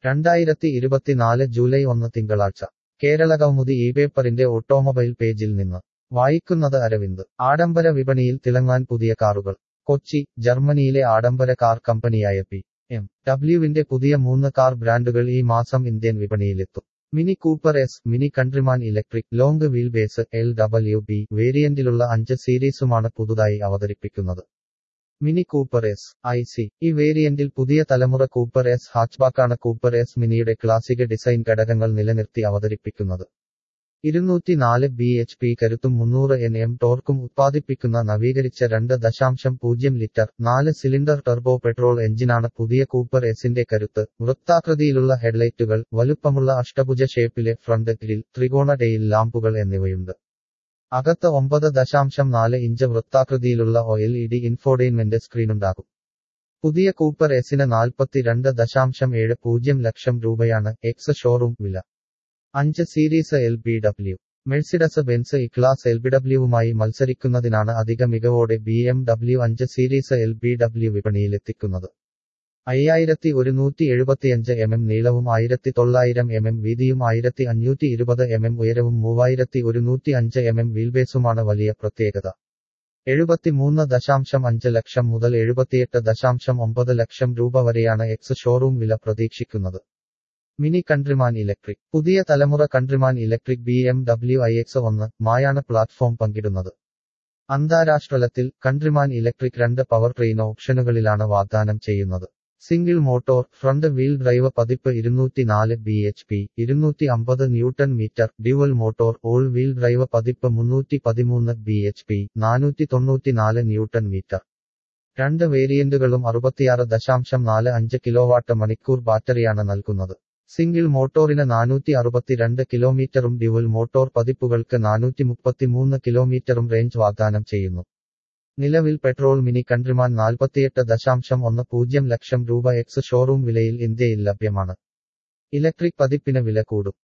രണ്ടായിരത്തി ഇരുപത്തിനാല് ജൂലൈ ഒന്ന് തിങ്കളാഴ്ച കേരളകൗമുദി ഈ പേപ്പറിന്റെ ഓട്ടോമൊബൈൽ പേജിൽ നിന്ന് വായിക്കുന്നത് അരവിന്ദ് ആഡംബര വിപണിയിൽ തിളങ്ങാൻ പുതിയ കാറുകൾ കൊച്ചി ജർമ്മനിയിലെ ആഡംബര കാർ കമ്പനിയായ പി എം ഡബ്ല്യുവിന്റെ പുതിയ മൂന്ന് കാർ ബ്രാൻഡുകൾ ഈ മാസം ഇന്ത്യൻ വിപണിയിലെത്തും Mini Cooper S Mini Countryman electric long wheel base L W B വേരിയന്റിലുള്ള അഞ്ച് സീരീസുമാണ് പുതുതായി അവതരിപ്പിക്കുന്നത് Mini Cooper S I C ഈ വേരിയന്റിൽ പുതിയ തലമുറ കൂപ്പർ എസ് ഹാച്ച്ബാക്കാണ് കൂപ്പർ എസ് മിനിയുടെ ക്ലാസിക് ഡിസൈൻ ഘടകങ്ങൾ നിലനിർത്തി അവതരിപ്പിക്കുന്നത് ഇരുന്നൂറ്റിനാല് ബി എച്ച് പി കരുത്തും മുന്നൂറ് എൻ എം ടോർക്കും ഉത്പാദിപ്പിക്കുന്ന നവീകരിച്ച രണ്ട് ദശാംശം പൂജ്യം ലിറ്റർ നാല് സിലിണ്ടർ ടെർബോ പെട്രോൾ എഞ്ചിനാണ് പുതിയ കൂപ്പർ എസിന്റെ കരുത്ത് വൃത്താകൃതിയിലുള്ള ഹെഡ്ലൈറ്റുകൾ വലുപ്പമുള്ള അഷ്ടഭുജ ഷേപ്പിലെ ഫ്രണ്ട് ഗ്രിൽ ത്രികോണ ടെയിൽ ലാമ്പുകൾ എന്നിവയുണ്ട് അകത്ത് ഒമ്പത് ദശാംശം നാല് ഇഞ്ച് വൃത്താകൃതിയിലുള്ള O L E D infotainment സ്ക്രീനുണ്ടാകും പുതിയ കൂപ്പർ എസിന് നാൽപ്പത്തിരണ്ട് ദശാംശം ഏഴ് പൂജ്യം ലക്ഷം രൂപയാണ് എക്സ് ഷോറൂം വില അഞ്ച് series L B W Mercedes Benz E class L B ഡബ്ല്യുവുമായി മത്സരിക്കുന്നതിനാണ് അധിക മികവോടെ ബി എം ഡബ്ല്യു അഞ്ച് സീരീസ് എൽ ബി ഡബ്ല്യു വിപണിയിലെത്തിക്കുന്നത് അയ്യായിരത്തി ഒരുന്നൂറ്റി എഴുപത്തിയഞ്ച് എം എം നീളവും ആയിരത്തി തൊള്ളായിരം എം എം വീതിയും ആയിരത്തി അഞ്ഞൂറ്റി ഇരുപത് എം എം ഉയരവും മൂവായിരത്തി ഒരുന്നൂറ്റി അഞ്ച് എം എം വീൽബേസുമാണ് വലിയ പ്രത്യേകത എഴുപത്തിമൂന്ന് ദശാംശം അഞ്ച് ലക്ഷം മുതൽ എഴുപത്തിയെട്ട് ദശാംശം ഒമ്പത് ലക്ഷം രൂപ വരെയാണ് എക്സ് ഷോറൂം വില പ്രതീക്ഷിക്കുന്നത് മിനി കൺട്രിമാൻ ഇലക്ട്രിക് പുതിയ തലമുറ Countryman electric B M W I X ഒന്ന് മായാണ് പ്ലാറ്റ്ഫോം പങ്കിടുന്നത് അന്താരാഷ്ട്രതലത്തിൽ കൺട്രിമാൻ ഇലക്ട്രിക് രണ്ട് പവർ ട്രെയിൻ ഓപ്ഷനുകളിലാണ് വാഗ്ദാനം ചെയ്യുന്നത് single motor front wheel drive പതിപ്പ് ഇരുന്നൂറ്റിനാല് ബി എച്ച് പി ഇരുന്നൂറ്റി അമ്പത് newton meter dual motor all wheel drive പതിപ്പ് മുന്നൂറ്റി പതിമൂന്ന് ബി എച്ച് പി നാനൂറ്റി തൊണ്ണൂറ്റിനാല് ന്യൂട്ടൺ മീറ്റർ രണ്ട് വേരിയന്റുകളും അറുപത്തിയാറ് ദശാംശം നാല് അഞ്ച് കിലോവാട്ട് മണിക്കൂർ ബാറ്ററിയാണ് നൽകുന്നത് സിംഗിൾ മോട്ടോറിന് നാനൂറ്റി അറുപത്തിരണ്ട് കിലോമീറ്ററും ഡ്യുവൽ മോട്ടോർ പതിപ്പുകൾക്ക് നാനൂറ്റി മുപ്പത്തിമൂന്ന് കിലോമീറ്ററും റേഞ്ച് വാഗ്ദാനം ചെയ്യുന്നു നിലവിൽ പെട്രോൾ മിനി കൺട്രിമാൻ നാൽപ്പത്തിയെട്ട് ദശാംശം ഒന്ന് പൂജ്യം ലക്ഷം രൂപ എക്സ് ഷോറൂം വിലയിൽ ഇന്ത്യയിൽ ലഭ്യമാണ് ഇലക്ട്രിക് പതിപ്പിന് വില കൂടും